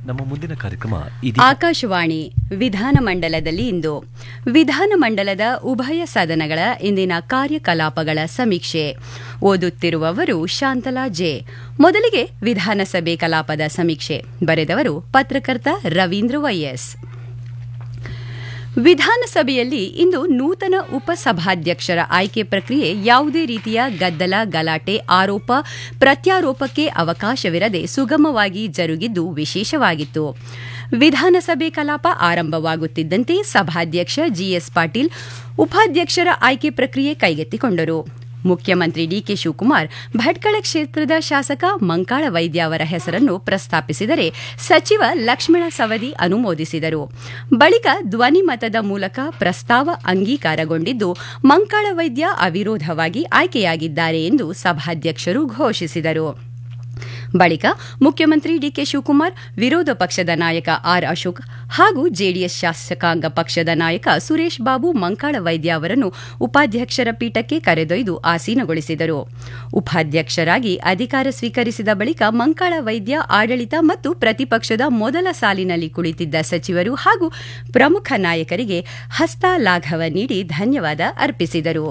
ನಮ್ಮ ಮುಂದಿನ ಕಾರ್ಯಕ್ರಮ ಇದೀಗ ಆಕಾಶವಾಣಿ ವಿಧಾನಮಂಡಲದಲ್ಲಿ ಇಂದು ವಿಧಾನಮಂಡಲದ ಉಭಯ ಸದನಗಳ ಇಂದಿನ ಕಾರ್ಯಕಲಾಪಗಳ ಸಮೀಕ್ಷೆ ಓದುತ್ತಿರುವವರು ಶಾಂತಲಾ ಜೆ ಮೊದಲಿಗೆ ವಿಧಾನಸಭೆ ಕಲಾಪದ ಸಮೀಕ್ಷೆ ಬರೆದವರು ಪತ್ರಕರ್ತ ರವೀಂದ್ರ ವೈಎಸ್ ವಿಧಾನಸಭೆಯಲ್ಲಿ ಇಂದು ನೂತನ ಉಪಸಭಾಧ್ಯಕ್ಷರ ಆಯ್ಕೆ ಪ್ರಕ್ರಿಯೆ ಯಾವುದೇ ರೀತಿಯ ಗದ್ದಲ ಗಲಾಟೆ ಆರೋಪ ಪ್ರತ್ಯಾರೋಪಕ್ಕೆ ಅವಕಾಶವಿರದೆ ಸುಗಮವಾಗಿ ಜರುಗಿದ್ದು ವಿಶೇಷವಾಗಿತ್ತು ವಿಧಾನಸಭೆ ಕಲಾಪ ಆರಂಭವಾಗುತ್ತಿದ್ದಂತೆ ಸಭಾಧ್ಯಕ್ಷ ಜಿಎಸ್ ಪಾಟೀಲ್ ಉಪಾಧ್ಯಕ್ಷರ ಆಯ್ಕೆ ಪ್ರಕ್ರಿಯೆ ಕೈಗೆತ್ತಿಕೊಂಡರು ಮುಖ್ಯಮಂತ್ರಿ ಡಿಕೆ ಶಿವಕುಮಾರ್ ಭಟ್ಕಳ ಕ್ಷೇತ್ರದ ಶಾಸಕ ಮಂಕಾಳ ವೈದ್ಯ ಅವರ ಹೆಸರನ್ನು ಪ್ರಸ್ತಾಪಿಸಿದರೆ ಸಚಿವ ಲಕ್ಷ್ಮಣ ಸವದಿ ಅನುಮೋದಿಸಿದರು ಬಳಿಕ ಧ್ವನಿಮತದ ಮೂಲಕ ಪ್ರಸ್ತಾವ ಅಂಗೀಕಾರಗೊಂಡಿದ್ದು ಮಂಕಾಳ ವೈದ್ಯ ಅವಿರೋಧವಾಗಿ ಆಯ್ಕೆಯಾಗಿದ್ದಾರೆ ಎಂದು ಸಭಾಧ್ಯಕ್ಷರು ಘೋಷಿಸಿದರು ಬಳಿಕ ಮುಖ್ಯಮಂತ್ರಿ ಡಿಕೆ ಶಿವಕುಮಾರ್ ವಿರೋಧ ಪಕ್ಷದ ನಾಯಕ ಆರ್ ಅಶೋಕ್ ಹಾಗೂ ಜೆಡಿಎಸ್ ಶಾಸಕಾಂಗ ಪಕ್ಷದ ನಾಯಕ ಸುರೇಶ್ ಬಾಬು ಮಂಕಾಳ ವೈದ್ಯ ಅವರನ್ನು ಉಪಾಧ್ಯಕ್ಷರ ಪೀಠಕ್ಕೆ ಕರೆದೊಯ್ದು ಆಸೀನಗೊಳಿಸಿದರು ಉಪಾಧ್ಯಕ್ಷರಾಗಿ ಅಧಿಕಾರ ಸ್ವೀಕರಿಸಿದ ಬಳಿಕ ಮಂಕಾಳ ವೈದ್ಯ ಆಡಳಿತ ಮತ್ತು ಪ್ರತಿಪಕ್ಷದ ಮೊದಲ ಸಾಲಿನಲ್ಲಿ ಕುಳಿತಿದ್ದ ಸಚಿವರು ಹಾಗೂ ಪ್ರಮುಖ ನಾಯಕರಿಗೆ ಹಸ್ತಲಾಘವ ನೀಡಿ ಧನ್ಯವಾದ ಅರ್ಪಿಸಿದರು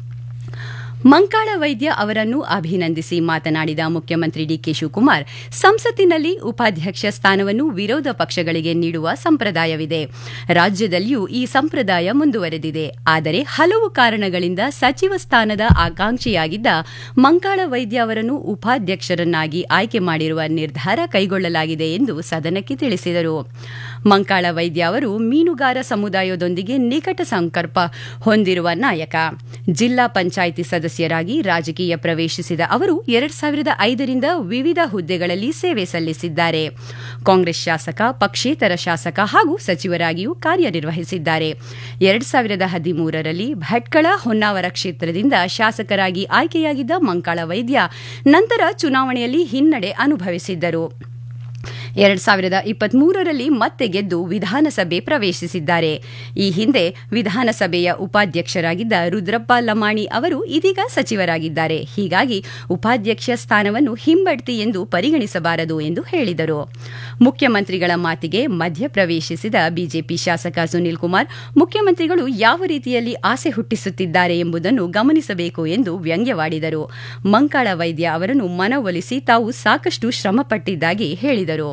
ಮಂಕಾಳ ವೈದ್ಯ ಅವರನ್ನು ಅಭಿನಂದಿಸಿ ಮಾತನಾಡಿದ ಮುಖ್ಯಮಂತ್ರಿ ಡಿಕೆ ಶಿವಕುಮಾರ್ ಸಂಸತ್ತಿನಲ್ಲಿ ಉಪಾಧ್ಯಕ್ಷ ಸ್ಥಾನವನ್ನು ವಿರೋಧ ಪಕ್ಷಗಳಿಗೆ ನೀಡುವ ಸಂಪ್ರದಾಯವಿದೆ ರಾಜ್ಯದಲ್ಲಿಯೂ ಈ ಸಂಪ್ರದಾಯ ಮುಂದುವರೆದಿದೆ ಆದರೆ ಹಲವು ಕಾರಣಗಳಿಂದ ಸಚಿವ ಸ್ಥಾನದ ಆಕಾಂಕ್ಷಿಯಾಗಿದ್ದ ಮಂಕಾಳ ವೈದ್ಯ ಅವರನ್ನು ಉಪಾಧ್ಯಕ್ಷರನ್ನಾಗಿ ಆಯ್ಕೆ ಮಾಡಿರುವ ನಿರ್ಧಾರ ಕೈಗೊಳ್ಳಲಾಗಿದೆ ಎಂದು ಸದನಕ್ಕೆ ತಿಳಿಸಿದರು ಮಂಕಾಳ ವೈದ್ಯ ಅವರು ಮೀನುಗಾರ ಸಮುದಾಯದೊಂದಿಗೆ ನಿಕಟ ಸಂಪರ್ಕ ಹೊಂದಿರುವ ನಾಯಕ ಜಿಲ್ಲಾ ಪಂಚಾಯಿತಿ ಸದಸ್ಯರಾಗಿ ರಾಜಕೀಯ ಪ್ರವೇಶಿಸಿದ ಅವರು ಎರಡ್ ಸಾವಿರದ ಐದರಿಂದ ವಿವಿಧ ಹುದ್ದೆಗಳಲ್ಲಿ ಸೇವೆ ಸಲ್ಲಿಸಿದ್ದಾರೆ ಕಾಂಗ್ರೆಸ್ ಶಾಸಕ ಪಕ್ಷೇತರ ಶಾಸಕ ಹಾಗೂ ಸಚಿವರಾಗಿಯೂ ಕಾರ್ಯನಿರ್ವಹಿಸಿದ್ದಾರೆ ಎರಡ್ ಸಾವಿರದ ಹದಿಮೂರರಲ್ಲಿ ಭಟ್ಕಳ ಹೊನ್ನಾವರ ಕ್ಷೇತ್ರದಿಂದ ಶಾಸಕರಾಗಿ ಆಯ್ಕೆಯಾಗಿದ್ದ ಮಂಕಾಳ ವೈದ್ಯ ನಂತರ ಚುನಾವಣೆಯಲ್ಲಿ ಹಿನ್ನಡೆ ಅನುಭವಿಸಿದ್ದರು ಎರಡ್ ಸಾವಿರದ ಇಪ್ಪತ್ಮೂರರಲ್ಲಿ ಮತ್ತೆ ಗೆದ್ದು ವಿಧಾನಸಭೆ ಪ್ರವೇಶಿಸಿದ್ದಾರೆ ಈ ಹಿಂದೆ ವಿಧಾನಸಭೆಯ ಉಪಾಧ್ಯಕ್ಷರಾಗಿದ್ದ ರುದ್ರಪ್ಪ ಲಮಾಣಿ ಅವರು ಇದೀಗ ಸಚಿವರಾಗಿದ್ದಾರೆ ಹೀಗಾಗಿ ಉಪಾಧ್ಯಕ್ಷ ಸ್ಥಾನವನ್ನು ಹಿಂಬಡ್ತಿ ಎಂದು ಪರಿಗಣಿಸಬಾರದು ಎಂದು ಹೇಳಿದರು ಮುಖ್ಯಮಂತ್ರಿಗಳ ಮಾತಿಗೆ ಮಧ್ಯಪ್ರವೇಶಿಸಿದ ಬಿಜೆಪಿ ಶಾಸಕ ಸುನೀಲ್ ಕುಮಾರ್ ಮುಖ್ಯಮಂತ್ರಿಗಳು ಯಾವ ರೀತಿಯಲ್ಲಿ ಆಸೆ ಹುಟ್ಟಿಸುತ್ತಿದ್ದಾರೆ ಎಂಬುದನ್ನು ಗಮನಿಸಬೇಕು ಎಂದು ವ್ಯಂಗ್ಯವಾಡಿದರು ಮಂಕಾಳ ವೈದ್ಯ ಅವರನ್ನು ಮನವೊಲಿಸಿ ತಾವು ಸಾಕಷ್ಟು ಶ್ರಮಪಟ್ಟಿದ್ದಾಗಿ ಹೇಳಿದರು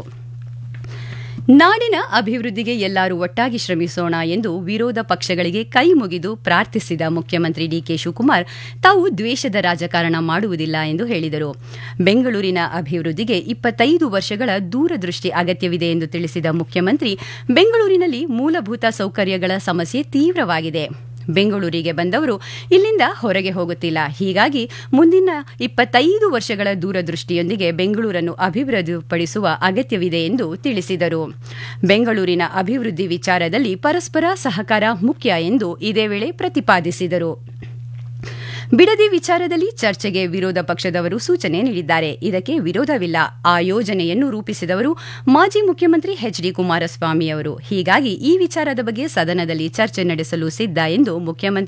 ನಾಡಿನ ಅಭಿವೃದ್ಧಿಗೆ ಎಲ್ಲರೂ ಒಟ್ಟಾಗಿ ಶ್ರಮಿಸೋಣ ಎಂದು ವಿರೋಧ ಪಕ್ಷಗಳಿಗೆ ಕೈ ಮುಗಿದು ಪ್ರಾರ್ಥಿಸಿದ ಮುಖ್ಯಮಂತ್ರಿ ಡಿಕೆ ಶಿವಕುಮಾರ್ ತಾವು ದ್ವೇಷದ ರಾಜಕಾರಣ ಮಾಡುವುದಿಲ್ಲ ಎಂದು ಹೇಳಿದರು ಬೆಂಗಳೂರಿನ ಅಭಿವೃದ್ಧಿಗೆ ಇಪ್ಪತ್ತೈದು ವರ್ಷಗಳ ದೂರದೃಷ್ಟಿ ಅಗತ್ಯವಿದೆ ಎಂದು ತಿಳಿಸಿದ ಮುಖ್ಯಮಂತ್ರಿ ಬೆಂಗಳೂರಿನಲ್ಲಿ ಮೂಲಭೂತ ಸೌಕರ್ಯಗಳ ಸಮಸ್ಯೆ ತೀವ್ರವಾಗಿದೆ ಬೆಂಗಳೂರಿಗೆ ಬಂದವರು ಇಲ್ಲಿಂದ ಹೊರಗೆ ಹೋಗುತ್ತಿಲ್ಲ ಹೀಗಾಗಿ ಮುಂದಿನ ಇಪ್ಪತ್ತೈದು ವರ್ಷಗಳ ದೂರದೃಷ್ಟಿಯೊಂದಿಗೆ ಬೆಂಗಳೂರನ್ನು ಅಭಿವೃದ್ಧಿಪಡಿಸುವ ಅಗತ್ಯವಿದೆ ಎಂದು ತಿಳಿಸಿದರು ಬೆಂಗಳೂರಿನ ಅಭಿವೃದ್ಧಿ ವಿಚಾರದಲ್ಲಿ ಪರಸ್ಪರ ಸಹಕಾರ ಮುಖ್ಯ ಎಂದು ಇದೇ ವೇಳೆ ಪ್ರತಿಪಾದಿಸಿದರು ಬಿಡದಿ ವಿಚಾರದಲ್ಲಿ ಚರ್ಚೆಗೆ ವಿರೋಧ ಪಕ್ಷದವರು ಸೂಚನೆ ನೀಡಿದ್ದಾರೆ ಇದಕ್ಕೆ ವಿರೋಧವಿಲ್ಲ ಆ ಯೋಜನೆಯನ್ನು ರೂಪಿಸಿದವರು ಮಾಜಿ ಮುಖ್ಯಮಂತ್ರಿ ಎಚ್ ಡಿ ಕುಮಾರಸ್ವಾಮಿ ಅವರು ಹೀಗಾಗಿ ಈ ವಿಚಾರದ ಬಗ್ಗೆ ಸದನದಲ್ಲಿ ಚರ್ಚೆ ನಡೆಸಲು ಸಿದ್ಧ ಎಂದು ಮುಖ್ಯಮಂತ್ರಿ